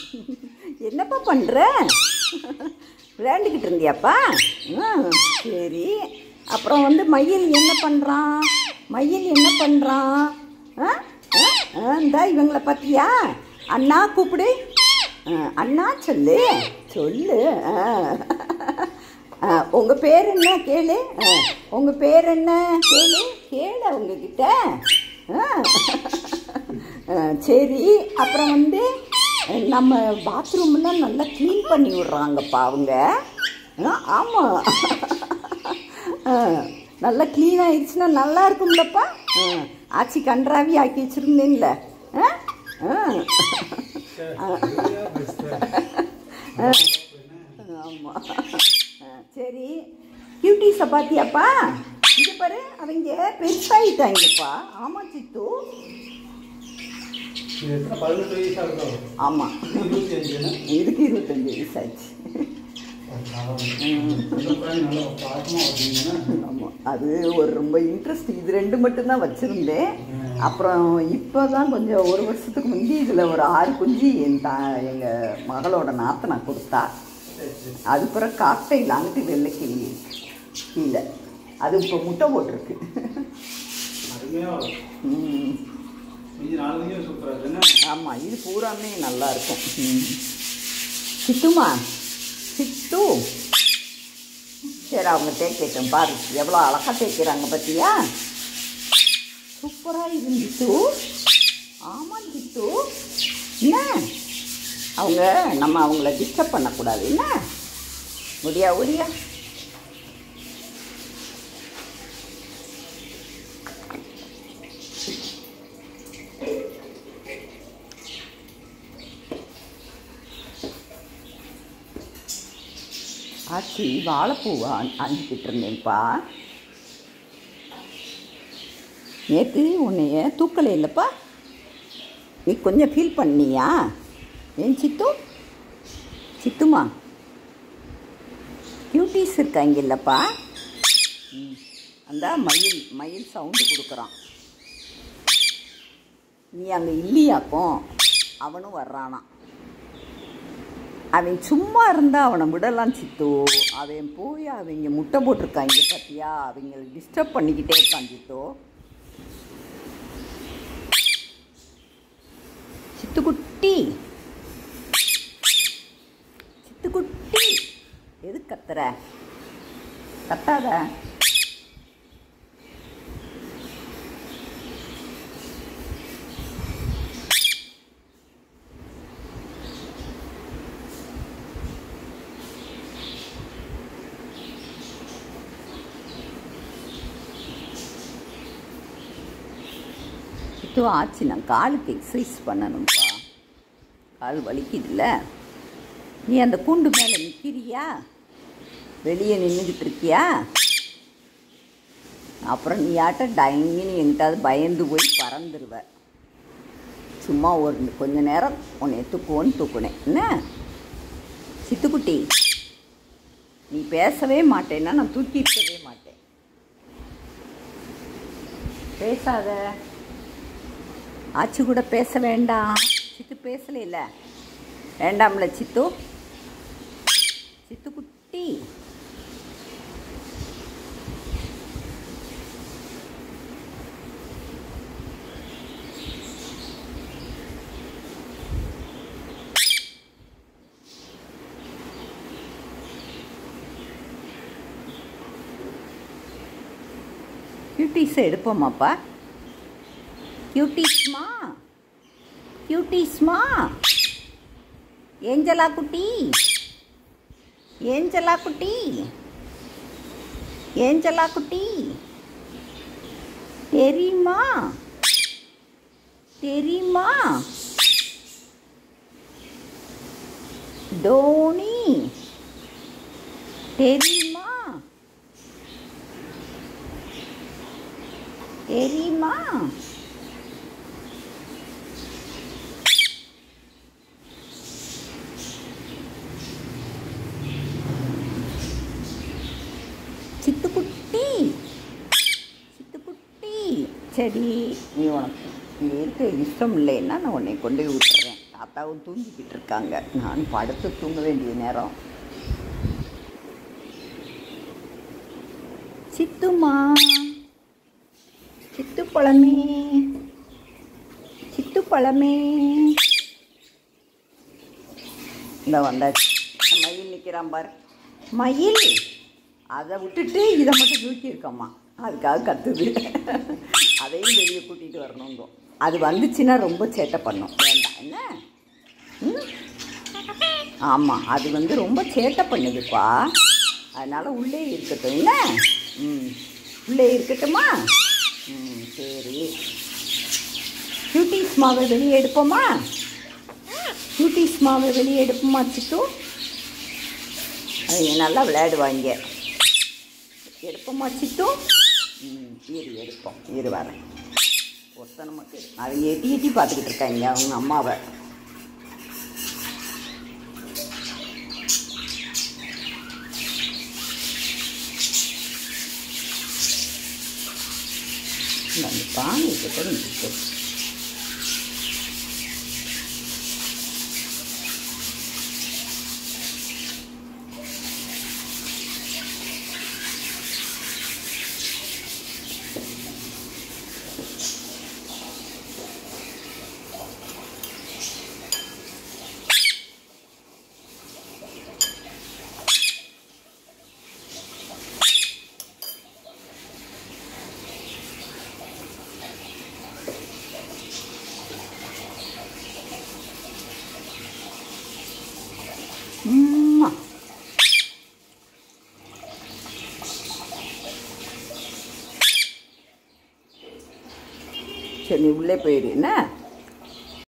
என்னப்பா பண்ணுற விளையாண்டுக்கிட்டு இருந்தியாப்பா ஆ சரி அப்புறம் வந்து மயில் என்ன பண்ணுறான் மயில் என்ன பண்ணுறான் ஆ ஆ, ஆ இந்தா இவங்கள பார்த்தியா அண்ணா கூப்பிடு ஆ, அண்ணா சொல்லு சொல்லு ஆ ஆ, உங்க பேர் என்ன கேளு ஆ, உங்க பேர் என்ன கேளு கேளு அவங்க கிட்ட ஆ. ஆ, சரி அப்புறம் வந்து நம்ம பாத்ரூம்லாம் நல்லா க்ளீன் பண்ணி விடுறாங்கப்பா அவங்க ஆ, ஆமா ஆ, நல்லா க்ளீன் ஆயிடுச்சுன்னா நல்லா இருக்கும்லப்பா ஆ, ஆச்சி கன்றாவி ஆக்கி வச்சிருந்தேன்ல ஆ ஆ ஆமாம் சரி கியூட்டிஸை பார்த்தியாப்பா இங்கே பாரு அவங்க பெருசாகிட்டாங்கப்பா ஆமாம் சித்து இது எத்தனை பதினெட்டு வயசா இருக்கும் ஆமாம் இருபத்தி அஞ்சுன்னு இதுக்கு இருபத்தஞ்சி வயசாச்சு இந்த பிராணி நல்லா பாசமா வச்சீங்கன்னா ஆமாம் அது ஒரு ரொம்ப இன்ட்ரெஸ்ட் இது ரெண்டு மட்டும்தான் வச்சுருந்தேன் அப்புறம் இப்போ தான் கொஞ்சம் ஒரு வருஷத்துக்கு முந்தி இதில் ஒரு ஆறு குஞ்சு என் தா எங்கள் மகளோட நாத்தனா கொடுத்தா அது பிறகு காக்டைல் அங்கிட்டு வெள்ளைக்கிளி இருக்கு கீழே அது இப்போ முட்டை போட்டிருக்கு அருமையா வரும். ம். மீதி நாலு திங்க சூப்பரா இருக்கு என்ன ஆமாம் இது பூராமே நல்லா இருக்கும் ம். சித்துமா சித்து சரி அவங்க தேய்க்கட்டும் பாரு எவ்வளோ அழகாக தேய்க்கிறாங்க பார்த்தியா சூப்பராக இருந்துச்சு ஆமாம் சித்து என்ன அவங்க நம்ம அவங்கள டிஸ்டர்ப் பண்ணக்கூடாது என்ன முடியா முடியா ஆச்சி வாழைப்பூவை அனுப்பிட்டு இருந்தேன்ப்பா நேற்று உன்னைய தூக்கலை இல்லைப்பா நீ கொஞ்சம் ஃபீல் பண்ணியா ஏன் சித்து சித்துமா கியூட்டிஸ் இருக்காங்க இல்லைப்பா ம். அந்த மயில் மயில் சவுண்டு கொடுக்குறான் நீ அங்கே இல்லையாக்கும் அவனும் வர்றானாம் அவன் சும்மா இருந்தா அவனை விடலாம் சித்து அவன் போய் அவங்க முட்டை போட்டிருக்காங்க பார்த்தியா அவங்கள டிஸ்டர்ப் பண்ணிக்கிட்டே இருக்கான் சித்து சித்துக்குட்டி சித்துக்குட்டி எது கத்துற கத்தாத சித்து ஆச்சு நான் காலுக்கு எக்ஸசைஸ் பண்ணணும்ப்பா கால் வலிக்குதுல்ல நீ அந்த கூண்டு மேலே நிற்கிறியா வெளியே நின்றுக்கிட்டு இருக்கியா அப்புறம் நீ ஆட்ட டைங்கின்னு எங்கிட்டாவது பயந்து போய் பறந்துருவ சும்மா ஒரு கொஞ்ச நேரம் உன்னை தூக்குவோன்னு தூக்குனேன் என்ன சித்துக்குட்டி நீ பேசவே மாட்டேன்னா நான் தூக்கி இருக்கவே மாட்டேன் பேசாத ஆச்சி கூட பேச வேண்டாம் சித்து பேசலைல வேண்டாம்ல சித்து சித்து குட்டி கியூட்டிஸை எடுப்போமாப்பா கியூட்டிஸ்மா கியூட்டிஸ்மா ஏஞ்சலா குட்டி ஏஞ்சலா குட்டி ஏஞ்சலா குட்டி தெரியுமா தெரியுமா டோனி தெரியுமா தெரியுமா சித்துக்குட்டி சித்துக்குட்டி சரி நீ உனக்கு நீ இருக்க இஷ்டம் இல்லைன்னா நான் உன்னை கொண்டு போய் விட்டுறேன் சாப்பிட்டு தாத்தாவும் தூங்கிக்கிட்டு இருக்காங்க நான் படுத்து தூங்க வேண்டிய நேரம் சித்துமா சித்து பழமே சித்து பழமே இந்த வந்தாச்சு மயில் நிற்கிறான் பாரு மயில் அதை விட்டுட்டு இதை மட்டும் தூக்கி இருக்கம்மா அதுக்காக கத்துது அதையும் வெளியே கூட்டிகிட்டு வரணுங்க அது வந்துச்சுன்னா ரொம்ப சேட்டை பண்ணும் வேண்டாம் என்ன ம் ஆமாம் அது வந்து ரொம்ப சேட்டை பண்ணுதுப்பா அதனால் உள்ளே இருக்கட்டும் என்ன ம் உள்ளே இருக்கட்டுமா ம் சரி கியூட்டிஸ் மாவை வெளியே எடுப்போமா கியூட்டிஸ் மாவை வெளியே எடுப்போமா சித்து அவங்க நல்லா விளையாடுவாங்க எடுப்போமா சித்து ம் இரு எடுப்போம் இரு வரேன் ஒருத்தனை மட்டும் எடு. அவங்க எட்டி எட்டி பார்த்துக்கிட்டு இருக்காங்க அவங்க அம்மாவை அந்த பானை கிட்ட நிற்கும் ம்மா. சரி நீ உள்ளே போயிடு என்ன